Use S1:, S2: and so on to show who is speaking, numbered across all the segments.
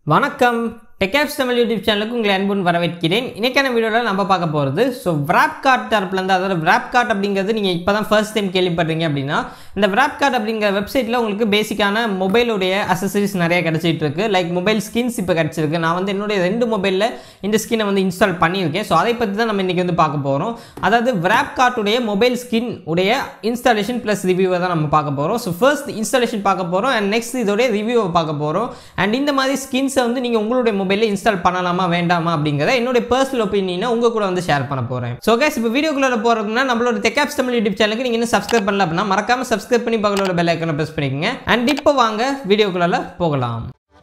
S1: வணக்கம் டெக்ஆப்ஸ் தமிழ் யூடியூப் சேனலுக்கு உங்களை அன்புடன் வரவேற்கிறேன் இன்னைக்கான வீடியோவில் நம்ம பார்க்க போகிறது ஸோ விராப் கார்ட் தரப்புலேருந்து அதாவது விராப் கார்ட் அப்படிங்கிறது நீங்கள் இப்போ தான் ஃபர்ஸ்ட் டைம் கேள்விப்படுறீங்க அப்படின்னா இந்த விராப் கார்ட் அப்படிங்கிற வெப்சைட்டில் உங்களுக்கு பேசிக்கான மொபைலுடைய அசசரிஸ் நிறைய கிடச்சிட்டு இருக்கு லைக் மொபைல் ஸ்கின்ஸ் இப்போ கிடச்சிருக்கு நான் வந்து என்னுடைய ரெண்டு மொபைலில் இந்த ஸ்கின்னை வந்து இன்ஸ்டால் பண்ணியிருக்கேன் ஸோ அதை பற்றி தான் நம்ம இன்றைக்கி வந்து பார்க்க போகிறோம் அதாவது விராப் கார்ட்டுடைய மொபைல் ஸ்கின் உடைய இன்ஸ்டாலேஷன் ப்ளஸ் ரிவ்யூவை தான் நம்ம பார்க்க போகிறோம் ஸோ ஃபர்ஸ்ட் இன்ஸ்டாலேஷன் பார்க்க போகிறோம் அண்ட் நெக்ஸ்ட் இதோடைய ரிவ்யூவை பார்க்க போகிறோம் அண்ட் இந்த மாதிரி ஸ்கின்ஸை வந்து நீங்கள் உங்களுடைய மொபைலில் இன்ஸ்டால் பண்ணலாமா வேண்டாமா அப்படிங்கிறத என்னுடைய பர்சனல் ஒப்பீனியனை உங்க கூட வந்து ஷேர் பண்ண போகிறேன் ஸோ கேஸ் இப்போ வீடியோக்குள்ள போகிறதுக்குன்னா நம்மளோட டெக்ஆப்ஸ் தமிழ் யூடியூப் சேனலுக்கு நீங்கள் இன்னும் சப்ஸ்கிரைப் பண்ணல அப்படின்னா மறக்காம சப்ஸ்கிரைப் பண்ணி பக்கத்தோட பெல் ஐக்கனை ப்ரெஸ் பண்ணிக்கோங்க அண்ட் இப்போ வாங்க வீடியோக்குள்ள போகலாம்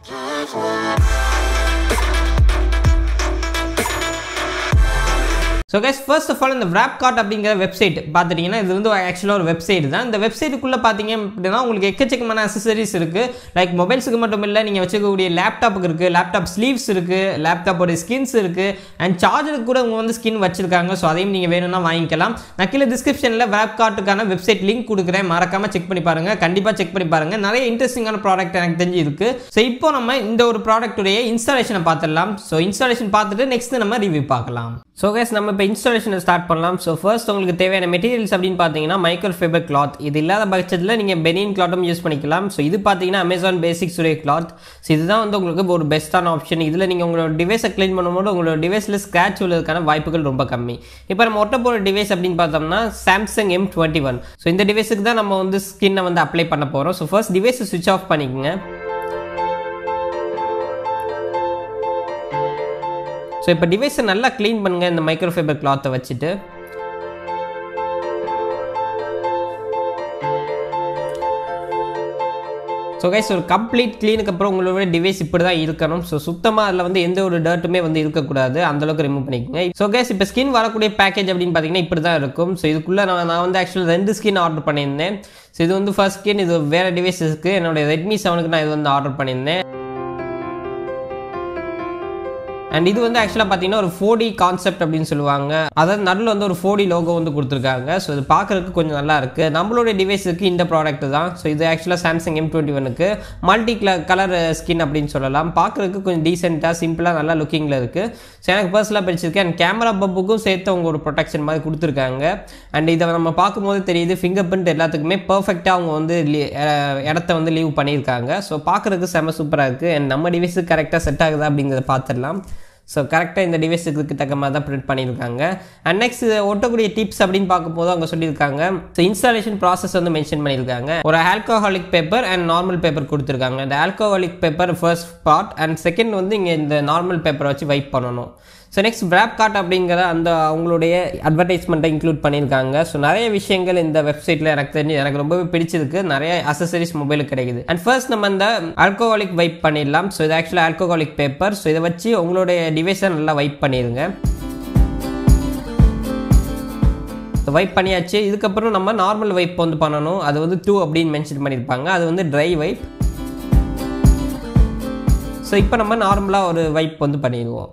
S1: so guys first of all இந்த விராப் கார்ட் அப்படிங்கிற வெப்சைட் பார்த்துட்டிங்கன்னா இது வந்து ஆக்சுவலாக ஒரு வெப்சைட் தான் இந்த வெப்சைட்டுக்குள்ளே பார்த்தீங்க அப்படின்னா உங்களுக்கு எக்கச்சக்கமான அசசரிஸ் இருக்குது லைக் மொபைல்ஸுக்கு மட்டும் இல்லை நீங்கள் வச்சுக்கக்கூடிய லேப்டாப்புக்கு இருக்குது லேப்டாப் ஸ்லீவ்ஸ் இருக்குது லேப்டாப்போட ஸ்கின்ஸ் இருக்குது அண்ட் சார்ஜருக்கு கூட அவங்க வந்து ஸ்கின் வச்சிருக்காங்க ஸோ அதையும் நீங்கள் வேணும்னா வாங்கிக்கலாம் நான் கீழே டிஸ்கிரிப்ஷனில் விராப் கார்ட்டுக்கான வெப்சைட் லிங்க் கொடுக்குறேன் மறக்காமல் செக் பண்ணி பாருங்கள் கண்டிப்பாக செக் பண்ணி பாருங்கள் நிறைய இன்ட்ரெஸ்டிங்கான ப்ராடக்ட் எனக்கு தெரிஞ்சு இருக்குது ஸோ இப்போ நம்ம இந்த ஒரு ப்ராடக்ட்டுடைய இன்ஸ்டாலேஷனை பார்த்துடலாம் ஸோ இன்ஸ்டாலேஷன் பார்த்துட்டு நெக்ஸ்ட் நம்ம ரிவ்யூ பார்க்கலாம் ஸோ கேஸ் நம்ம இப்போ இன்ஸ்டாலேஷனை ஸ்டார்ட் பண்ணலாம் ஸோ ஃபர்ஸ்ட் உங்களுக்கு தேவையான மெட்டீரியல்ஸ் அப்படின்னு பார்த்தீங்கன்னா மைக்ரோ ஃபைபர் கிளாத் இது இல்லாத பட்சத்தில் நீங்கள் பெனின் கிளாத்தும் யூஸ் பண்ணிக்கலாம் ஸோ இது பார்த்தீங்கன்னா அமேசான் பேசிக்ஸ் உடைய கிளாத் ஸோ இதுதான் வந்து உங்களுக்கு ஒரு பெஸ்ட்டான ஆப்ஷன் இதில் நீங்கள் உங்களோட டிவைஸை க்ளீன் பண்ணும்போது உங்களோட டிவைஸில் ஸ்க்ராட்ச் உள்ளதுக்கான வாய்ப்புகள் ரொம்ப கம்மி இப்போ நம்ம ஒட்ட போகிற டிவைஸ் அப்படின்னு பார்த்தோம்னா Samsung M twenty one so இந்த டிவைஸுக்கு தான் நம்ம வந்து ஸ்கின்னை வந்து அப்ளை பண்ண போகிறோம் ஸோ ஃபர்ஸ்ட் டிவைஸை சுவிச் ஆஃப் பண்ணிக்கோங்க ஸோ இப்போ டிவைஸை நல்லா க்ளீன் பண்ணுங்கள் இந்த மைக்ரோ ஃபைபர் கிளாத்தை வச்சுட்டு ஸோ கைஸ் ஒரு கம்ப்ளீட் க்ளீனுக்கு அப்புறம் உங்களோட டிவைஸ் இப்படி தான் இருக்கணும் ஸோ சுத்தமாக அதில் வந்து எந்த ஒரு டர்ட்டுமே வந்து இருக்கக்கூடாது அந்தளவுக்கு ரிமூவ் பண்ணிக்கோங்க ஸோ கைஸ் இப்போ ஸ்கின் வரக்கூடிய பேக்கேஜ் அப்படின்னு பார்த்தீங்கன்னா இப்படி தான் இருக்கும் ஸோ இதுக்குள்ளே நான் நான் வந்து ஆக்சுவலாக ரெண்டு ஸ்கின் ஆர்டர் பண்ணியிருந்தேன் ஸோ இது வந்து ஃபர்ஸ்ட் ஸ்கின் இது வேறு டிவைஸஸ்க்கு என்னோட ரெட்மி செவனுக்கு நான் இது வந்து ஆர்டர் பண்ணியிருந்தேன் அண்ட் இது வந்து ஆக்சுவலாக பார்த்தீங்கன்னா ஒரு ஃபோடி கான்செப்ட் அப்படின்னு சொல்லுவாங்க அதாவது நடுவில் வந்து ஒரு ஃபோடி லோகோ வந்து கொடுத்துருக்காங்க ஸோ இது பார்க்குறதுக்கு கொஞ்சம் நல்லா இருக்குது நம்மளுடைய டிவைஸுக்கு இந்த ப்ராடக்ட் தான் ஸோ இது ஆக்சுவலாக சாம்சங் எம் டுவெண்ட்டி ஒனுக்கு மல்டி கலர் ஸ்கின் அப்படின்னு சொல்லலாம் பார்க்குறதுக்கு கொஞ்சம் டீசெண்டாக சிம்பிளாக நல்லா லுக்கிங்கில் இருக்குது ஸோ எனக்கு பர்சனலாக பிடிச்சிருக்கு அண்ட் கேமரா பப்புக்கும் சேர்த்து அவங்க ஒரு ப்ரொடெக்ஷன் மாதிரி கொடுத்துருக்காங்க அண்ட் இதை நம்ம பார்க்கும்போது தெரியுது ஃபிங்கர் பிரிண்ட் எல்லாத்துக்குமே பர்ஃபெக்டாக அவங்க வந்து இடத்த வந்து லீவ் பண்ணியிருக்காங்க ஸோ பார்க்குறதுக்கு செம சூப்பராக இருக்குது அண்ட் நம்ம டிவைஸுக்கு கரெக்டாக செட் ஆகுதா அப்படிங்கிறத பார்த்துடலாம் ஸோ கரெக்டாக இந்த டிவைஸுக்கு தக்க மாதிரி தான் பிரிண்ட் பண்ணியிருக்காங்க அண்ட் நெக்ஸ்ட் ஒட்டக்கூடிய டிப்ஸ் அப்படின்னு பார்க்கும்போது அவங்க சொல்லியிருக்காங்க ஸோ இன்ஸ்டாலேஷன் ப்ராசஸ் வந்து மென்ஷன் பண்ணியிருக்காங்க ஒரு alcoholic paper and normal paper கொடுத்துருக்காங்க இந்த alcoholic paper first part and second வந்து இங்கே இந்த நார்மல் பேப்பரை வச்சு வைப் பண்ணணும் ஸோ நெக்ஸ்ட் விராப் கார்ட் அப்படிங்கிற அந்த அவங்களுடைய அட்வர்டைஸ்மெண்ட்டை இன்க்ளூட் பண்ணியிருக்காங்க ஸோ நிறைய விஷயங்கள் இந்த வெப்சைட்டில் எனக்கு தெரிஞ்சு எனக்கு ரொம்பவே பிடிச்சிருக்கு நிறைய அசசரிஸ் மொபைலுக்கு கிடைக்குது அண்ட் ஃபர்ஸ்ட் நம்ம இந்த ஆல்கோஹாலிக் வைப் பண்ணிடலாம் ஸோ இது ஆக்சுவலாக ஆல்கோஹாலிக் பேப்பர் ஸோ இதை வச்சு உங்களுடைய டிவைஸை நல்லா வைப் பண்ணிடுங்க வைப் பண்ணியாச்சு இதுக்கப்புறம் நம்ம நார்மல் வைப் வந்து பண்ணணும் அது வந்து டூ அப்படின்னு மென்ஷன் பண்ணியிருப்பாங்க அது வந்து ட்ரை வைப் ஸோ இப்போ நம்ம நார்மலாக ஒரு வைப் வந்து பண்ணிடுவோம்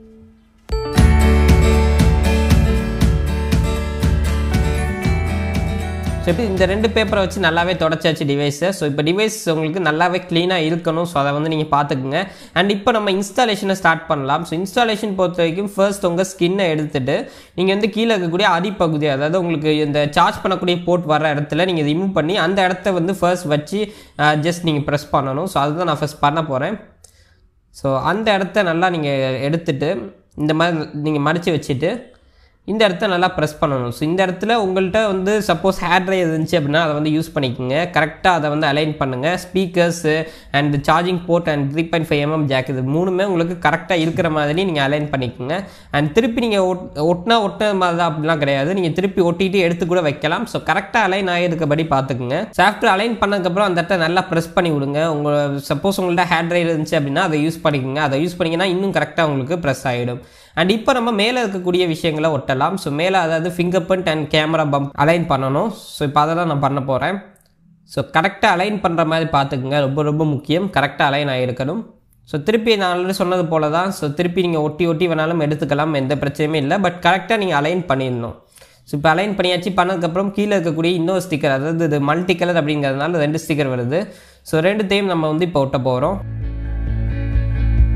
S1: ஸோ இப்போ இந்த ரெண்டு பேப்பரை வச்சு நல்லாவே தொடச்சாச்சு டிவைஸை ஸோ இப்போ டிவைஸ் உங்களுக்கு நல்லாவே க்ளீனாக இருக்கணும் ஸோ அதை வந்து நீங்கள் பார்த்துக்குங்க அண்ட் இப்போ நம்ம இன்ஸ்டாலேஷனை ஸ்டார்ட் பண்ணலாம் ஸோ இன்ஸ்டாலேஷன் பொறுத்த வரைக்கும் ஃபர்ஸ்ட் உங்கள் ஸ்கின்னை எடுத்துகிட்டு நீங்கள் வந்து கீழே இருக்கக்கூடிய அடிப்பகுதி அதாவது உங்களுக்கு இந்த சார்ஜ் பண்ணக்கூடிய போர்ட் வர இடத்துல நீங்கள் ரிமூவ் பண்ணி அந்த இடத்த வந்து ஃபர்ஸ்ட் வச்சு ஜஸ்ட் நீங்கள் ப்ரெஸ் பண்ணணும் ஸோ அதுதான் நான் ஃபஸ்ட் பண்ண போகிறேன் ஸோ அந்த இடத்த நல்லா நீங்கள் எடுத்துட்டு இந்த மாதிரி நீங்கள் மடித்து வச்சுட்டு இந்த இடத்த நல்லா ப்ரெஸ் பண்ணணும் ஸோ இந்த இடத்துல உங்கள்கிட்ட வந்து சப்போஸ் ஹேர் ட்ரை இருந்துச்சு அப்படின்னா அதை வந்து யூஸ் பண்ணிக்கோங்க கரெக்டாக அதை வந்து அலைன் பண்ணுங்கள் speakers and charging port and three point five mm jack இது மூணுமே உங்களுக்கு கரெக்டாக இருக்கிற மாதிரி நீங்கள் அலைன் பண்ணிக்கோங்க அண்ட் திருப்பி நீங்கள் ஒட் ஒட்டினா ஒட்டின மாதிரி தான் அப்படிலாம் கிடையாது நீங்கள் திருப்பி ஒட்டிட்டு எடுத்து கூட வைக்கலாம் ஸோ கரெக்டாக அலைன் ஆகிருக்கபடி பார்த்துக்குங்க ஸோ ஆஃப்டர் அலைன் பண்ணதுக்கப்புறம் அந்த இடத்த நல்லா ப்ரெஸ் பண்ணி விடுங்க உங்கள் சப்போஸ் உங்கள்கிட்ட ஹேர் ட்ரை இருந்துச்சு அப்படின்னா அதை யூஸ் பண்ணிக்கோங்க அதை யூஸ் பண்ணிங்கன்னா இன்னும் கரெக்டாக உங்களுக்கு ப்ரெஸ் ஆகிடும் அண்ட் இப்போ நம்ம மேலே இருக்கக்கூடிய விஷயங்களை ஒட்டலாம் ஸோ மேலே அதாவது fingerprint and camera bump align பண்ணணும் ஸோ இப்போ அதை தான் நான் பண்ண போகிறேன் ஸோ கரெக்டாக அலைன் பண்ணுற மாதிரி பார்த்துக்குங்க ரொம்ப ரொம்ப முக்கியம் கரெக்டாக அலைன் ஆகிருக்கணும் ஸோ திருப்பி நான் ஆல்ரெடி சொன்னது போல தான் ஸோ திருப்பி நீங்கள் ஒட்டி ஒட்டி வேணாலும் எடுத்துக்கலாம் எந்த பிரச்சனையுமே இல்லை பட் கரெக்டாக நீங்கள் அலைன் பண்ணிடணும் ஸோ இப்போ அலைன் பண்ணியாச்சு பண்ணதுக்கப்புறம் கீழே இருக்கக்கூடிய இன்னொரு ஸ்டிக்கர் அதாவது இது மல்டி கலர் அப்படிங்கிறதுனால ரெண்டு ஸ்டிக்கர் வருது ஸோ ரெண்டுத்தையும் நம்ம வந்து இப்போ ஒட்ட போகிறோம்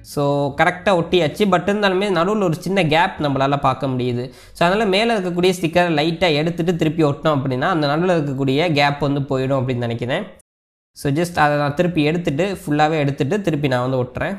S1: ஸோ கரெக்டாக ஒட்டியாச்சு பட் இருந்தாலுமே நடுவில் ஒரு சின்ன கேப் நம்மளால் பார்க்க முடியுது ஸோ அதனால் மேலே இருக்கக்கூடிய ஸ்டிக்கரை லைட்டாக எடுத்துகிட்டு திருப்பி ஒட்டினோம் அப்படின்னா அந்த நடுவில் இருக்கக்கூடிய கேப் வந்து போயிடும் அப்படின்னு நினைக்கிறேன் ஸோ ஜஸ்ட் அதை நான் திருப்பி எடுத்துகிட்டு ஃபுல்லாகவே எடுத்துகிட்டு திருப்பி நான் வந்து ஒட்டுறேன்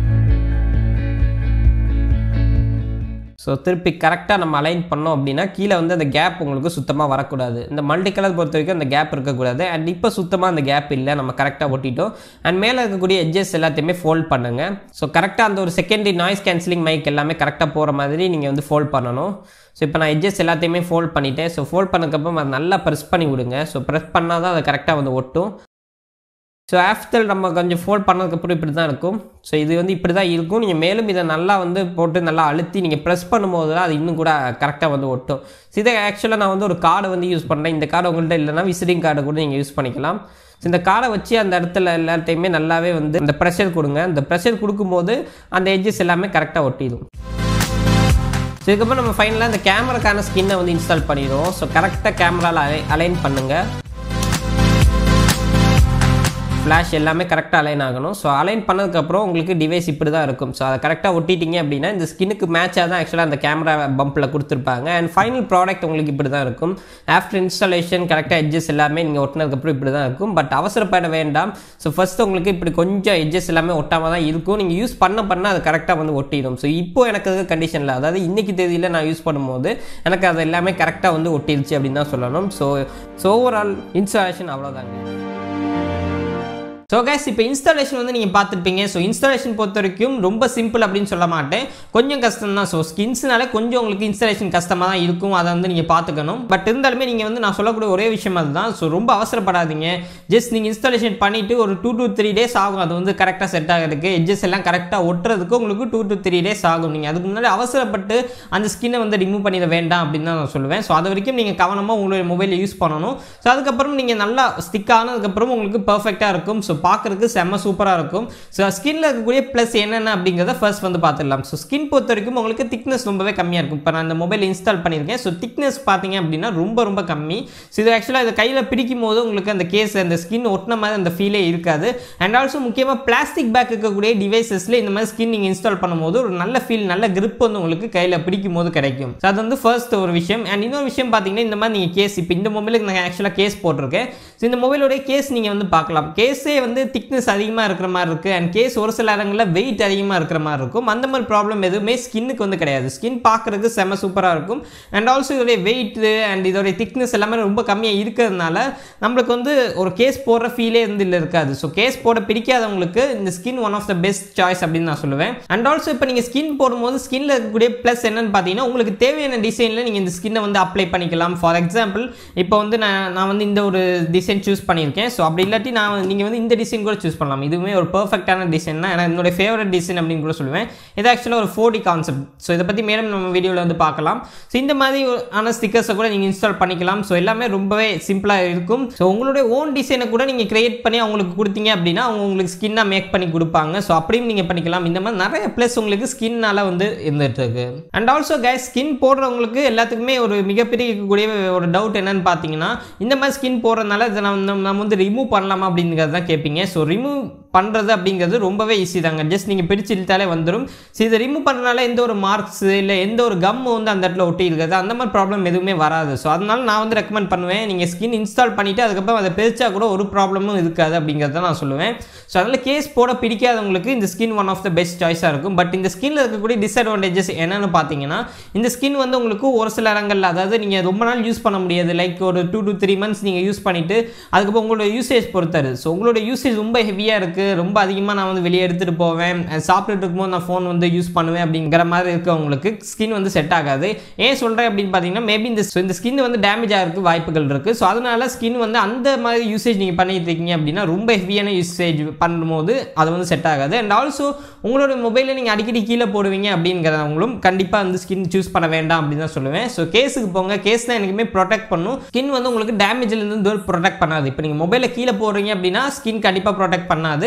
S1: ஸோ திருப்பி கரெக்டாக நம்ம அலைன் பண்ணோம் அப்படின்னா கீழே வந்து அந்த கேப் உங்களுக்கு சுத்தமாக வரக்கூடாது இந்த மல்டி கலர் பொறுத்த வரைக்கும் அந்த கேப் இருக்கக்கூடாது அண்ட் இப்போ சுத்தமாக அந்த கேப் இல்லை நம்ம கரெக்டாக ஒட்டிட்டோம் அண்ட் மேலே இருக்கக்கூடிய எட்ஜஸ் எல்லாத்தையுமே ஃபோல்ட் பண்ணுங்கள் ஸோ கரெக்டாக அந்த ஒரு செகண்டரி நாய்ஸ் கேன்சலிங் மைக் எல்லாமே கரெக்டாக போகிற மாதிரி நீங்கள் வந்து ஃபோல்ட் பண்ணணும் ஸோ இப்போ நான் எட்ஜஸ் எல்லாத்தையுமே ஃபோல்ட் பண்ணிட்டேன் ஸோ ஃபோல்ட் பண்ணதுக்கப்புறம் அதை நல்லா ப்ரெஸ் பண்ணி விடுங்க ஸோ ப்ரெஸ் பண்ணால் தான் அது கரெக்டாக வந்து ஒட்டும் ஸோ ஆஃப்டர் நம்ம கொஞ்சம் ஃபோல்ட் பண்ணதுக்கப்புறம் இப்படி தான் இருக்கும் ஸோ இது வந்து இப்படி தான் இருக்கும் நீங்கள் மேலும் இதை நல்லா வந்து போட்டு நல்லா அழுத்தி நீங்கள் ப்ரெஸ் பண்ணும்போது தான் அது இன்னும் கூட கரெக்டாக வந்து ஒட்டும் ஸோ இதை ஆக்சுவலாக நான் வந்து ஒரு கார்டை வந்து யூஸ் பண்ணுறேன் இந்த கார்டு உங்கள்கிட்ட இல்லைனா விசிட்டிங் கார்டு கூட நீங்கள் யூஸ் பண்ணிக்கலாம் ஸோ இந்த கார்டை வச்சு அந்த இடத்துல எல்லாத்தையுமே நல்லாவே வந்து அந்த ப்ரெஷர் கொடுங்க அந்த ப்ரெஷர் கொடுக்கும்போது அந்த எட்ஜஸ் எல்லாமே கரெக்டாக ஒட்டிடும் ஸோ இதுக்கப்புறம் நம்ம ஃபைனலாக இந்த கேமராக்கான ஸ்கின்னை வந்து இன்ஸ்டால் பண்ணிடுவோம் ஸோ கரெக்டாக கேமராவில் அலை அலைன் பண்ணுங்கள் ஃப்ளாஷ் எல்லாமே கரெக்டாக அலைன் ஆகணும் ஸோ அலைன் பண்ணதுக்கப்புறம் உங்களுக்கு டிவைஸ் இப்படி தான் இருக்கும் ஸோ அதை கரெக்டாக ஒட்டிட்டீங்க அப்படின்னா இந்த ஸ்கின்னுக்கு மேட்சாக தான் ஆக்சுவலாக அந்த கேமரா பம்பில் கொடுத்துருப்பாங்க அண்ட் ஃபைனல் ப்ராடக்ட் உங்களுக்கு இப்படி தான் இருக்கும் ஆஃப்டர் இன்ஸ்டாலேஷன் கரெக்டாக எட்ஜஸ் எல்லாமே நீங்கள் ஒட்டினதுக்கப்புறம் இப்படி தான் இருக்கும் பட் அவசரப்பட வேண்டாம் ஸோ ஃபஸ்ட் உங்களுக்கு இப்படி கொஞ்சம் எட்ஜஸ் எல்லாமே ஒட்டாமல் தான் இருக்கும் நீங்கள் யூஸ் பண்ண பண்ண அது கரெக்டாக வந்து ஒட்டிடும் ஸோ இப்போ எனக்கு அது கண்டிஷனில் அதாவது இன்னைக்கு தேதியில் நான் யூஸ் பண்ணும்போது எனக்கு அது எல்லாமே கரெக்டாக வந்து ஒட்டிருச்சு அப்படின்னு தான் சொல்லணும் ஸோ ஸோ ஓவரால் இன்ஸ்டாலேஷன் அவ்வளோதாங்க ஸோ கேஸ் இப்போ இன்ஸ்டாலேஷன் வந்து நீங்கள் பார்த்துருப்பீங்க ஸோ இன்ஸ்டாலேஷன் பொறுத்த வரைக்கும் ரொம்ப சிம்பிள் அப்படின்னு சொல்ல மாட்டேன் கொஞ்சம் கஷ்டம் தான் ஸோ ஸ்கின்ஸ்னால கொஞ்சம் உங்களுக்கு இன்ஸ்டாலேஷன் கஷ்டமாக தான் இருக்கும் அதை வந்து நீங்கள் பார்த்துக்கணும் பட் இருந்தாலுமே நீங்கள் வந்து நான் சொல்லக்கூடிய ஒரே விஷயம் அதுதான் ஸோ ரொம்ப அவசரப்படாதீங்க ஜஸ்ட் நீங்கள் இன்ஸ்டாலேஷன் பண்ணிவிட்டு ஒரு டூ டு த்ரீ டேஸ் ஆகும் அது வந்து கரெக்டாக செட் ஆகிறதுக்கு எட்ஜஸ் எல்லாம் கரெக்டாக ஒட்டுறதுக்கு உங்களுக்கு டூ டு த்ரீ டேஸ் ஆகும் நீங்கள் அதுக்கு முன்னாடி அவசரப்பட்டு அந்த ஸ்கின்னை வந்து ரிமூவ் பண்ணிட வேண்டாம் அப்படின்னு தான் நான் சொல்லுவேன் ஸோ அது வரைக்கும் நீங்கள் கவனமாக உங்களுடைய மொபைலை யூஸ் பண்ணணும் ஸோ அதுக்கப்புறம் நீங்கள் நல்லா ஸ்டிக் ஆனதுக்கப்புறம் உங்களுக்கு பர்ஃபெக்டாக இருக்கும் ஸோ பார்க்குறதுக்கு செம்ம சூப்பராக இருக்கும் ஸோ ஸ்கின்ல இருக்கக்கூடிய ப்ளஸ் என்னென்ன அப்படிங்கிறத ஃபர்ஸ்ட் வந்து பார்த்துடலாம் ஸோ ஸ்கின் பொறுத்த வரைக்கும் உங்களுக்கு திக்னஸ் ரொம்பவே கம்மியாக இருக்கும் இப்போ நான் இந்த மொபைல் இன்ஸ்டால் பண்ணியிருக்கேன் ஸோ திக்னஸ் பார்த்தீங்க அப்படின்னா ரொம்ப ரொம்ப கம்மி ஸோ இது ஆக்சுவலாக இதை கையில் பிடிக்கும் போது உங்களுக்கு அந்த கேஸ் அந்த ஸ்கின் ஒட்டின மாதிரி அந்த ஃபீலே இருக்காது அண்ட் ஆல்சோ முக்கியமாக பிளாஸ்டிக் பேக் இருக்கக்கூடிய டிவைசஸில் இந்த மாதிரி ஸ்கின் நீங்கள் இன்ஸ்டால் பண்ணும்போது ஒரு நல்ல ஃபீல் நல்ல grip வந்து உங்களுக்கு கையில் பிடிக்கும் போது கிடைக்கும் ஸோ அது வந்து ஃபர்ஸ்ட் ஒரு விஷயம் அண்ட் இன்னொரு விஷயம் பார்த்தீங்கன்னா இந்த மாதிரி நீங்கள் கேஸ் இப்போ இந்த மொபைலுக்கு நான் ஆக்சுவலாக கேஸ் போட்டிருக்கேன் ஸோ இந்த மொபைலோடைய கேஸ் நீங்கள் வந்து பார்க்கலாம் கேஸே வந்து திக்னஸ் அதிகமாக இருக்கிற மாதிரி இருக்குது அண்ட் கேஸ் ஒரு சில இடங்களில் வெயிட் அதிகமாக இருக்கிற மாதிரி இருக்கும் அந்த மாதிரி ப்ராப்ளம் எதுவுமே ஸ்கின்னுக்கு வந்து கிடையாது ஸ்கின் பார்க்குறதுக்கு செம சூப்பராக இருக்கும் அண்ட் ஆல்சோ இதோடைய வெயிட்டு அண்ட் இதோடைய திக்னஸ் எல்லாமே ரொம்ப கம்மியாக இருக்கிறதுனால நம்மளுக்கு வந்து ஒரு கேஸ் போடுற ஃபீலே வந்து இல்லை இருக்காது ஸோ கேஸ் போட பிடிக்காதவங்களுக்கு இந்த skin one of the best choice அப்படின்னு நான் சொல்லுவேன் அண்ட் ஆல்சோ இப்போ நீங்கள் ஸ்கின் போடும்போது ஸ்கின்ல இருக்கக்கூடிய ப்ளஸ் என்னன்னு பார்த்தீங்கன்னா உங்களுக்கு தேவையான டிசைனில் நீங்கள் இந்த ஸ்கின்னை வந்து அப்ளை பண்ணிக்கலாம் ஃபார் எக்ஸாம்பிள் இப்போ வந்து நான் நான் வந்து இந்த ஒரு டிசைன் சூஸ் பண்ணியிருக்கேன் ஸோ அப்படி இல்லாட்டி நான் நீங்கள் வந்து இந்த டிசைன் கூட சூஸ் பண்ணலாம் இதுவுமே ஒரு பர்ஃபெக்டான டிசைன் தான் ஏன்னா என்னோட ஃபேவரட் டிசைன் அப்படின்னு கூட சொல்லுவேன் இது ஆக்சுவலாக ஒரு ஃபோர் டி கான்செப்ட் ஸோ இதை பற்றி மேலும் நம்ம வீடியோவில் வந்து பார்க்கலாம் ஸோ இந்த மாதிரி ஆன ஸ்டிக்கர்ஸை கூட நீங்கள் இன்ஸ்டால் பண்ணிக்கலாம் ஸோ எல்லாமே ரொம்பவே சிம்பிளாக இருக்கும் ஸோ உங்களுடைய ஓன் டிசைனை கூட நீங்கள் கிரியேட் பண்ணி அவங்களுக்கு கொடுத்தீங்க அப்படின்னா அவங்க உங்களுக்கு ஸ்கின்னாக மேக் பண்ணி கொடுப்பாங்க ஸோ அப்படியும் நீங்கள் பண்ணிக்கலாம் இந்த மாதிரி நிறைய ப்ளஸ் உங்களுக்கு ஸ்கின்னால வந்து இருந்துட்டு இருக்கு அண்ட் ஆல்சோ கைஸ் ஸ்கின் போடுறவங்களுக்கு எல்லாத்துக்குமே ஒரு மிகப்பெரிய இருக்கக்கூடிய ஒரு டவுட் என்னன்னு பார்த்தீங்கன்னா இந்த மாதிரி ஸ்கின் போடுறதுனால இதை நம்ம நம்ம வந்து ரிமூவ் பண்ணலாமா அப்படிங்கிறது தான் கேட்பீங்க ஸோ ரிமூவ் பண்ணுறது அப்படிங்கிறது ரொம்பவே ஈஸி தாங்க ஜஸ்ட் நீங்கள் பிடிச்சு இழுத்தாலே வந்துடும் ஸோ இதை ரிமூவ் பண்ணுறதுனால எந்த ஒரு மார்க்ஸ் இல்லை எந்த ஒரு கம் வந்து அந்த இடத்துல ஒட்டி இருக்காது அந்த மாதிரி ப்ராப்ளம் எதுவுமே வராது ஸோ அதனால நான் வந்து ரெக்கமெண்ட் பண்ணுவேன் நீங்கள் ஸ்கின் இன்ஸ்டால் பண்ணிவிட்டு அதுக்கப்புறம் அதை பிரிச்சா கூட ஒரு ப்ராப்ளமும் இருக்காது அப்படிங்கிறத நான் சொல்லுவேன் ஸோ அதனால் கேஸ் போட பிடிக்காதவங்களுக்கு இந்த skin one of the best சாய்ஸாக இருக்கும் பட் இந்த ஸ்கின்ல இருக்கக்கூடிய டிஸ்அட்வான்டேஜஸ் என்னென்னு பார்த்தீங்கன்னா இந்த ஸ்கின் வந்து உங்களுக்கு ஒரு சில இடங்கள்ல அதாவது நீங்கள் ரொம்ப நாள் யூஸ் பண்ண முடியாது லைக் ஒரு டூ டு த்ரீ மந்த்ஸ் நீங்கள் யூஸ் பண்ணிவிட்டு அதுக்கப்புறம் உங்களோட யூசேஜ் பொறுத்தாரு ஸோ உங்களோட யூசேஜ் ரொம்ப ஹெவியாக இருக்குது ரொம்ப அதிகமாக நான் வந்து வெளியே எடுத்துகிட்டு போவேன் அஹ் சாப்பிட்டுட்டு இருக்கும்போது நான் ஃபோன் வந்து யூஸ் பண்ணுவேன் அப்படிங்கிற மாதிரி இருக்கவங்களுக்கு ஸ்கின் வந்து செட் ஆகாது ஏன் சொல்கிறேன் அப்படின்னு பார்த்தீங்கன்னா மேபி இந்த so இந்த ஸ்கின் வந்து டேமேஜ் ஆகிறதுக்கு வாய்ப்புகள் இருக்குது ஸோ அதனால ஸ்கின் வந்து அந்த மாதிரி யூசேஜ் நீங்கள் பண்ணிட்டு இருக்கீங்க அப்படின்னா ரொம்ப ஹெவியான யூசேஜ் பண்ணும்போது அது வந்து செட் ஆகாது அண்ட் ஆல்சோ உங்களோட மொபைலில் நீங்கள் அடிக்கடி கீழே போடுவீங்க அப்படிங்கிறவங்களும் கண்டிப்பாக வந்து ஸ்கின் சூஸ் பண்ண வேண்டாம் அப்படின்னு தான் சொல்லுவேன் ஸோ கேஸுக்கு போங்க கேஸ் தான் எனக்குமே ப்ரொடெக்ட் பண்ணும் ஸ்கின் வந்து உங்களுக்கு டேமேஜ்லேருந்து ப்ரொடெக்ட் பண்ணாது இப்போ நீங்கள் மொபைலில் கீழே போடுறீங்க அப்படின்னா ஸ்கின் கண்டிப்பாக ப்ரொடெக்ட் பண்ணாது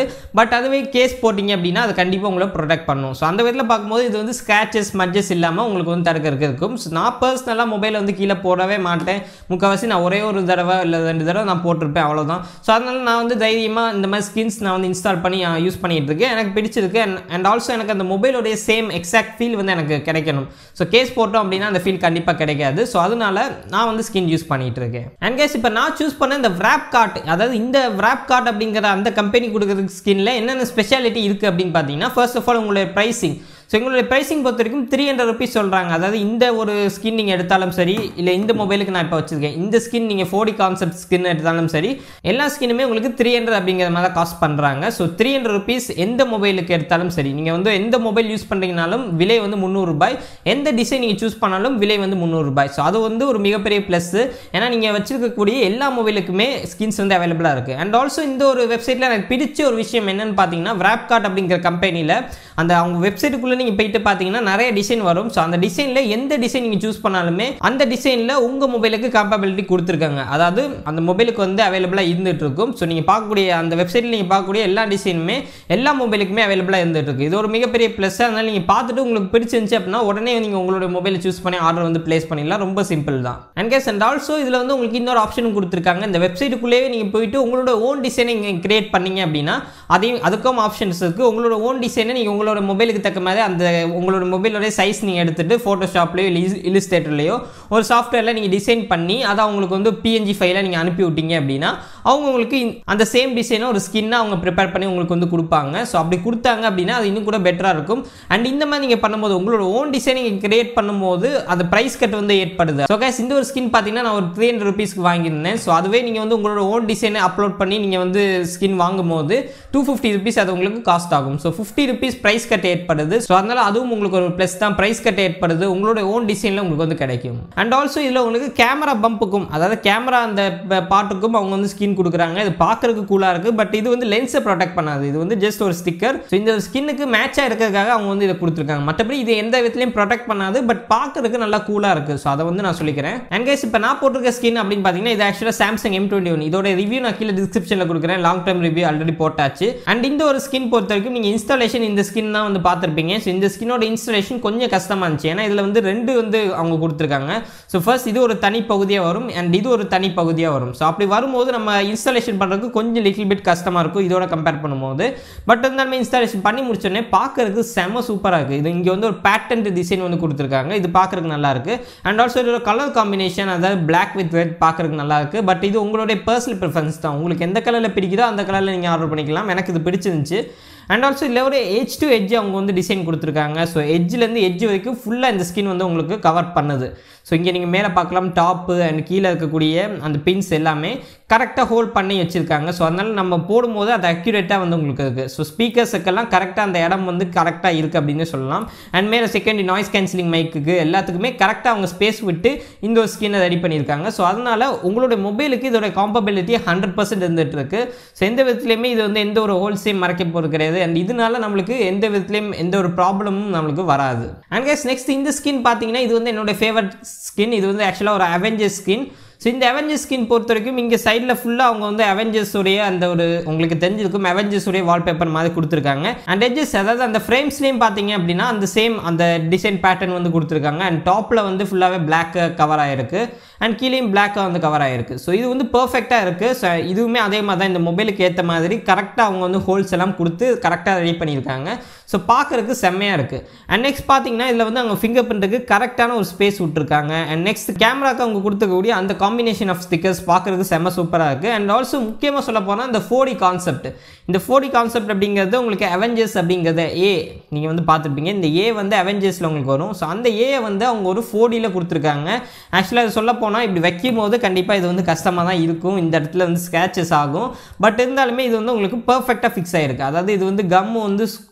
S1: பட் அதுவே கேஸ் போட்டிங்க அப்படின்னா அது கண்டிப்பாக உங்களை ப்ரொடெக்ட் பண்ணும் ஸோ அந்த விதத்தில் பார்க்கும்போது இது வந்து ஸ்க்ராச்சஸ் மட்ஜஸ் இல்லாமல் உங்களுக்கு வந்து தடுக்கிறதுக்கு இருக்கும் ஸோ நான் பர்சனலாக மொபைல் வந்து கீழே போடவே மாட்டேன் முக்கால்வாசி நான் ஒரே ஒரு தடவை இல்லை ரெண்டு தடவை நான் போட்டிருப்பேன் அவ்வளோதான் ஸோ அதனால நான் வந்து தைரியமாக இந்த மாதிரி ஸ்கின்ஸ் நான் வந்து இன்ஸ்டால் பண்ணி யூஸ் பண்ணிட்டு இருக்கேன் எனக்கு பிடிச்சிருக்கு அண்ட் ஆல்சோ எனக்கு அந்த மொபைலோடைய சேம் எக்ஸாக்ட் ஃபீல் வந்து எனக்கு கிடைக்கணும் ஸோ கேஸ் போட்டோம் அப்படின்னா அந்த ஃபீல் கண்டிப்பாக கிடைக்காது ஸோ அதனால நான் வந்து ஸ்கின் யூஸ் பண்ணிட்டு இருக்கேன் அண்ட் கேஸ் இப்போ நான் சூஸ் பண்ண இந்த விராப் கார்ட் அதாவது இந்த விராப் கார்ட் அப்படிங்கிற அந்த கம்பெனி கொடுக்குறதுக்கு ஸ்கின்ல என்னென்ன ஸ்பெஷாலிட்டி இருக்குது அப்படின்னு பார்த்தீங்கன்னா ஃபர்ஸ்ட் ஆஃப் ஆல் உங்களுடைய ப்ரைசிங் ஸோ எங்களுடைய ப்ரைசிங் பொறுத்த வரைக்கும் த்ரீ ஹண்ட்ரட் ருபீஸ் சொல்கிறாங்க அதாவது இந்த ஒரு ஸ்கின் நீங்கள் எடுத்தாலும் சரி இல்லை இந்த மொபைலுக்கு நான் இப்போ வச்சிருக்கேன் இந்த ஸ்கின் நீங்கள் ஃபோர்டி கான்செப்ட் ஸ்கின் எடுத்தாலும் சரி எல்லா ஸ்கின்னுமே உங்களுக்கு த்ரீ ஹண்ட்ரட் அப்படிங்கிற மாதிரி தான் காஸ்ட் பண்ணுறாங்க ஸோ த்ரீ ஹண்ட்ரட் ருபீஸ் எந்த மொபைலுக்கு எடுத்தாலும் சரி நீங்கள் வந்து எந்த மொபைல் யூஸ் பண்ணுறீங்கனாலும் விலை வந்து முந்நூறுபாய் எந்த டிசைன் நீங்கள் சூஸ் பண்ணாலும் விலை வந்து முந்நூறுபாய் ஸோ அது வந்து ஒரு மிகப்பெரிய ப்ளஸ் ஏன்னா நீங்கள் வச்சிருக்கக்கூடிய எல்லா மொபைலுக்குமே ஸ்கின்ஸ் வந்து அவைலபிளாக இருக்குது அண்ட் ஆல்சோ இந்த ஒரு வெப்சைட்டில் எனக்கு பிடிச்ச ஒரு விஷயம் என்னன்னு பார்த்தீங்கன்னா விராப் கார்ட் அப்படிங்கிற கம்பெனியில் அந்த அவங்க வெப்சைட்டுக்குள்ளே நீங்கள் போயிட்டு பார்த்தீங்கன்னா நிறைய டிசைன் வரும் ஸோ அந்த டிசைனில் எந்த டிசைன் நீங்கள் சூஸ் பண்ணாலுமே அந்த டிசைனில் உங்கள் மொபைலுக்கு கம்பேபிலிட்டி கொடுத்துருக்காங்க அதாவது அந்த மொபைலுக்கு வந்து அவைலபிளாக இருந்துட்டு இருக்கும் ஸோ நீங்கள் பார்க்கக்கூடிய அந்த வெப்சைட்டில் நீங்கள் பார்க்கக்கூடிய எல்லா டிசைனுமே எல்லா மொபைலுக்குமே அவைலபிளாக இருந்துட்டு இருக்கு இது ஒரு மிகப்பெரிய ப்ளஸ் அதனால நீங்கள் பார்த்துட்டு உங்களுக்கு பிடிச்சிருந்துச்சு அப்படின்னா உடனே நீங்கள் உங்களுடைய மொபைலை சூஸ் பண்ணி ஆர்டர் வந்து பிளேஸ் பண்ணிடலாம் ரொம்ப சிம்பிள் தான் அண்ட் கேஸ் அண்ட் ஆல்சோ இதில் வந்து உங்களுக்கு இன்னொரு ஆப்ஷனும் கொடுத்துருக்காங்க இந்த வெப்சைட்டுக்குள்ளேயே நீங்கள் போயிட்டு உங்களோட ஓன் டிசைனை நீங்கள் கிரியேட் பண்ணீங்க அப்படின்னா அதையும் அதுக்கும் ஆப்ஷன்ஸ் இருக்குது உங்களோட ஓன் டிசைனை நீங்கள் உங்களோட மொபைலுக்கு தக்க மாதிரி அந்த உங்களோட மொபைலோட சைஸ் நீங்கள் எடுத்துட்டு ஃபோட்டோஷாப்லேயோ இல்லை இலிஸ்ட்ரேட்டர்லையோ ஒரு சாஃப்ட்வேரில் நீங்கள் டிசைன் பண்ணி அதை அவங்களுக்கு வந்து பிஎன்ஜி ஃபைலை நீங்கள் அனுப்பி விட்டீங்க அப்படின்னா அவங்க உங்களுக்கு இந்த- அந்த சேம் டிசைனை ஒரு ஸ்கின்னை அவங்க ப்ரிப்பேர் பண்ணி உங்களுக்கு வந்து கொடுப்பாங்க ஸோ அப்படி கொடுத்தாங்க அப்படின்னா அது இன்னும் கூட பெட்டராக இருக்கும் அண்ட் இந்த மாதிரி நீங்கள் பண்ணும்போது உங்களோட ஓன் டிசைன் நீங்கள் கிரியேட் பண்ணும்போது அந்த ப்ரைஸ் கட் வந்து ஏற்படுது ஸோ guys இந்த ஒரு ஸ்கின் பார்த்தீங்கன்னா நான் ஒரு த்ரீ ஹண்ட்ரட் ருபீஸ்க்கு வாங்கியிருந்தேன் ஸோ அதுவே நீங்கள் வந்து உங்களோட ஓன் டிசைனை அப்லோட் பண்ணி நீங்கள் வந்து ஸ்கின் வாங்கும்போது டூ ஃபிஃப்டி ருபீஸ் அது உங்களுக்கு காஸ்ட் ஆகும் so fifty rupees price cut ஏற்படுது ஸோ அதனால அதுவும் உங்களுக்கு ஒரு ப்ளஸ் தான் ப்ரைஸ் கட் ஏற்படுது உங்களோட ஓன் டிசைனில் உங்களுக்கு வந்து கிடைக்கும் அண்ட் ஆல்சோ இதில் உங்களுக்கு கேமரா பம்புக்கும் அதாவது கேமரா அந்த ப- பாட்டுக்கும் அவங்க வந்து ஸ்கின் கொடுக்குறாங்க இது பார்க்கறதுக்கு கூலாக இருக்குது பட் இது வந்து லென்ஸை ப்ரொடெக்ட் பண்ணாது இது வந்து ஜஸ்ட் ஒரு ஸ்டிக்கர் ஸோ இந்த ஸ்கின்னுக்கு மேட்சாக இருக்கிறதுக்காக அவங்க வந்து இதை கொடுத்துருக்காங்க மற்றபடி இது எந்த விதத்துலையும் ப்ரொடெக்ட் பண்ணாது பட் பார்க்கறதுக்கு நல்லா கூலாக இருக்குது ஸோ அதை வந்து நான் சொல்லிக்கிறேன் அண்ட் கைஸ் இப்போ நான் போட்டிருக்க ஸ்கின் அப்படின்னு பார்த்தீங்கன்னா இது ஆக்சுவலாக சாம்சங் எம் டுவெண்ட்டி ஒன் இதோட ரிவ்யூ நான் கீழே டிஸ்கிரிப்ஷனில் கொடுக்குறேன் லாங் டர்ம் ரிவ்யூ ஆல்ரெடி போட்டாச்சு அண்ட் இந்த ஒரு ஸ்கின் பொறுத்த வரைக்கும் நீங்கள் இன்ஸ்டாலேஷன் இந்த ஸ்கின் தான் வந்து பார்த்துருப்பீங்க ஸோ இந்த ஸ்கின்னோட இன்ஸ்டாலேஷன் கொஞ்சம் கஷ்டமாக இருந்துச்சு ஏன்னா இதில் வந்து ரெண்டு வந்து அவங்க கொடுத்துருக்காங்க ஸோ ஃபர்ஸ்ட் இது ஒரு தனி பகுதியாக வரும் அண்ட் இது ஒரு தனி பகுதியாக வரும் ஸோ அப்படி வரும்போது நம்ம இன்ஸ்டாலேஷன் பண்ணுறதுக்கு கொஞ்சம் லிட்டில் பிட் கஷ்டமாக இருக்கும் இதோட கம்பேர் பண்ணும்போது பட் இருந்தாலுமே இன்ஸ்டாலேஷன் பண்ணி முடிச்சோடனே பார்க்கறதுக்கு செம சூப்பராக இருக்குது இது இங்கே வந்து ஒரு பேட்டன்ட் டிசைன் வந்து கொடுத்துருக்காங்க இது பார்க்கறதுக்கு நல்லா இருக்கு அண்ட் ஆல்சோ இதோட கலர் காம்பினேஷன் அதாவது Black வித் ரெட் பார்க்கறதுக்கு நல்லா இருக்கு பட் இது உங்களுடைய பர்சனல் ப்ரிஃபரன்ஸ் தான் உங்களுக்கு எந்த கலரில் பிடிக்குதோ அந்த கலரில் நீங்கள் ஆர்டர் பண்ணிக்கலாம் எனக்கு இது பிடிச்சிருந்துச்சு அண்ட் ஆல்சோ இதில் ஒரு எட்ஜ் டு எட்ஜ் அவங்க வந்து டிசைன் கொடுத்துருக்காங்க ஸோ எட்ஜ்லேருந்து எட்ஜ் வரைக்கும் ஃபுல்லாக இந்த ஸ்கின் வந்து உங்களுக்கு கவர் பண்ணுது ஸோ இங்கே நீங்கள் மேலே பார்க்கலாம் டாப்பு அண்ட் கீழே இருக்கக்கூடிய அந்த பின்ஸ் எல்லாமே கரெக்டாக ஹோல்ட் பண்ணி வச்சுருக்காங்க ஸோ அதனால் நம்ம போடும்போது அது அக்யூரேட்டாக வந்து உங்களுக்கு இருக்குது ஸோ ஸ்பீக்கர்ஸுக்கெல்லாம் கரெக்டாக அந்த இடம் வந்து கரெக்டாக இருக்குது அப்படின்னு சொல்லலாம் அண்ட் மேலே செகண்ட் நாய்ஸ் கேன்சலிங் மைக்குக்கு எல்லாத்துக்குமே கரெக்டாக அவங்க ஸ்பேஸ் விட்டு இந்த ஒரு ஸ்கின்னை ரெடி பண்ணியிருக்காங்க ஸோ அதனால் உங்களுடைய மொபைலுக்கு இதோட காம்பபிலிட்டி ஹண்ட்ரட் பர்சன்ட் இருந்துட்டு இருக்கு ஸோ எந்த விதத்துலையுமே இது வந்து எந்த ஒரு ஹோல்சேம் மறைக்க போகிறது கிடையாது அண்ட் இதனால நம்மளுக்கு எந்த விதத்துலையும் எந்த ஒரு ப்ராப்ளமும் நம்மளுக்கு வராது அண்ட் கேஸ் நெக்ஸ்ட் இந்த ஸ்கின் பார்த்தீங்கன்னா இது வந்து என்னோட ஃபேவரட் ஸ்கின் இது வந்து ஆக்சுவலாக ஒரு அவெஞ்சர்ஸ் ஸ்கின் ஸோ இந்த அவெஞ்சர்ஸ் ஸ்கின் பொறுத்த வரைக்கும் இங்கே சைடில் ஃபுல்லாக அவங்க வந்து அவெஞ்சர்ஸ் உடைய அந்த ஒரு உங்களுக்கு தெரிஞ்சிருக்கும் அவெஞ்சர்ஸ் உடைய வால்பேப்பர் மாதிரி கொடுத்துருக்காங்க அண்ட் எட்ஜஸ் அதாவது அந்த ஃப்ரேம்ஸ்லேயும் பார்த்தீங்க அப்படின்னா அந்த சேம் அந்த டிசைன் பேட்டர்ன் வந்து கொடுத்துருக்காங்க அண்ட் டாப்பில் வந்து ஃபுல்லாகவே பிளாக் கவர் ஆகிருக்கு அண்ட் கீழேயும் பிளாக்காக வந்து கவர் ஆகிருக்கு ஸோ இது வந்து பர்ஃபெக்டாக இருக்குது ஸோ இதுவுமே அதே மாதிரி தான் இந்த மொபைலுக்கு ஏற்ற மாதிரி கரெக்டாக அவங்க வந்து ஹோல்ஸ் எல்லாம் கொடுத்து கரெக்டாக ரெடி பண்ணியிருக்காங்க ஸோ பார்க்கறதுக்கு செம்மையாக இருக்குது அண்ட் நெக்ஸ்ட் பார்த்தீங்கன்னா இதில் வந்து அவங்க ஃபிங்கர் பிரிண்ட்டுக்கு கரெக்டான ஒரு ஸ்பேஸ் விட்டுருக்காங்க அண்ட் நெக்ஸ்ட் கேமராக்கு அவங்க கொடுத்துக்கூடிய அந்த காம்பினேஷன் ஆஃப் ஸ்டிக்கர்ஸ் பார்க்கறதுக்கு செம்ம சூப்பராக இருக்குது அண்ட் ஆல்சோ முக்கியமாக சொல்ல போனால் இந்த ஃபோடி கான்செப்ட் இந்த ஃபோடி கான்செப்ட் அப்படிங்கிறது உங்களுக்கு அவெஞ்சர்ஸ் அப்படிங்கிறத ஏ நீங்கள் வந்து பார்த்துருப்பீங்க இந்த ஏ வந்து அவெஞ்சர்ஸில் உங்களுக்கு வரும் ஸோ அந்த ஏ வந்து அவங்க ஒரு ஃபோடியில் கொடுத்துருக்காங்க ஆக்சுவலாக அது சொல்ல போனால் இப்படி வைக்கும் போது கண்டிப்பாக இது வந்து கஷ்டமாக தான் இருக்கும் இந்த இடத்துல வந்து ஸ்க்ராச்சஸ் ஆகும் பட் இருந்தாலுமே இது வந்து உங்களுக்கு பர்ஃபெக்டாக ஃபிக்ஸ் ஆகிருக்கு அதாவது இது வந்து கம் வந்து ஸ்- கொஞ்சம்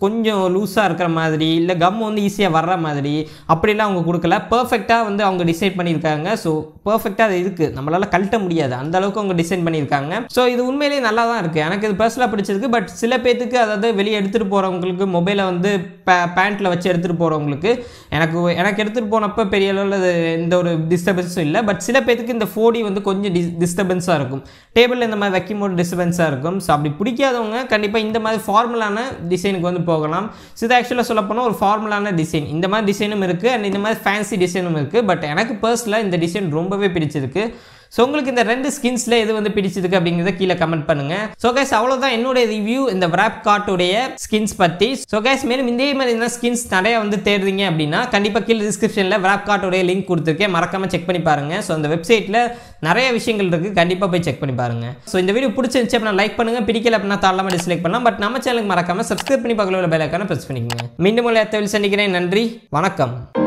S1: கொஞ்சம் லூஸாக இருக்கிற மாதிரி இல்லை கம் வந்து ஈஸியாக வர்ற மாதிரி அப்படிலாம் அவங்க கொடுக்கல பர்ஃபெக்டாக வந்து அவங்க டிசைன் பண்ணியிருக்காங்க ஸோ பர்ஃபெக்டாக அது இருக்குது நம்மளால் கழட்ட முடியாது அந்த அளவுக்கு அவங்க டிசைன் பண்ணியிருக்காங்க ஸோ இது உண்மையிலேயே நல்லா தான் இருக்குது எனக்கு இது பர்சனலாக பிடிச்சிருக்கு பட் சில பேத்துக்கு அதாவது வெளியே எடுத்துகிட்டு போகிறவங்களுக்கு மொபைலை வந்து பேண்ட்டில் வச்சு எடுத்துகிட்டு போகிறவங்களுக்கு எனக்கு எனக்கு எடுத்துகிட்டு போனப்போ பெரிய அளவில் அது எந்த ஒரு டிஸ்டர்பன்ஸும் இல்லை பட் சில பேத்துக்கு இந்த ஃபோடி வந்து கொஞ்சம் டிஸ் டிஸ்டர்பன்ஸாக இருக்கும் டேபிளில் இந்த மாதிரி வைக்கும் போது டிஸ்டர்பன்ஸாக இருக்கும் ஸோ அப்படி பிடிக்காதவங்க கண்டிப்பாக இந்த மாதிரி ஃபார்முலான டிசைனுக்கு வந்து போகலாம் ஸோ இது ஆக்சுவலாக சொல்ல போனால் ஒரு ஃபார்முலான டிசைன் இந்த மாதிரி டிசைனும் இருக்குது அண்ட் இந்த மாதிரி ஃபேன்சி டிசைனும் இருக்குது பட் எனக்கு பர்சனலாக இந்த டிசைன் ரொம்பவே பிடிச்சிருக்கு ஸோ உங்களுக்கு இந்த ரெண்டு ஸ்கின்ஸில் எது வந்து பிடிச்சிருக்கு அப்படிங்கிறத கீழே கமெண்ட் பண்ணுங்க ஸோ கைஸ் அவ்வளோதான் என்னுடைய ரிவ்யூ இந்த விராப் கார்ட்டுடைய ஸ்கின்ஸ் பற்றி ஸோ கைஸ் மேலும் இதே மாதிரி என்ன ஸ்கின்ஸ் நிறைய வந்து தேடுறீங்க அப்படின்னா கண்டிப்பாக கீழே டிஸ்கிரிப்ஷனில் விராப் கார்ட்டுடைய லிங்க் கொடுத்துருக்கேன் மறக்காம செக் பண்ணி பாருங்க ஸோ அந்த வெப்சைட்டில் நிறைய விஷயங்கள் இருக்குது கண்டிப்பாக போய் செக் பண்ணி பாருங்க ஸோ இந்த வீடியோ பிடிச்சிருந்துச்சு அப்படின்னா லைக் பண்ணுங்க பிடிக்கல அப்படின்னா தாராளமாக டிஸ்லைக் பண்ணலாம் பட் நம்ம சேனலுக்கு மறக்காம சப்ஸ்கிரைப் பண்ணி பக்கத்தில் உள்ள பெல் ஐக்கான ப்ரெஸ் பண்ணிக்கோங்க மீண்டும் உள்ள தேவையில் சந்திக்கிறேன் நன்றி வணக்கம்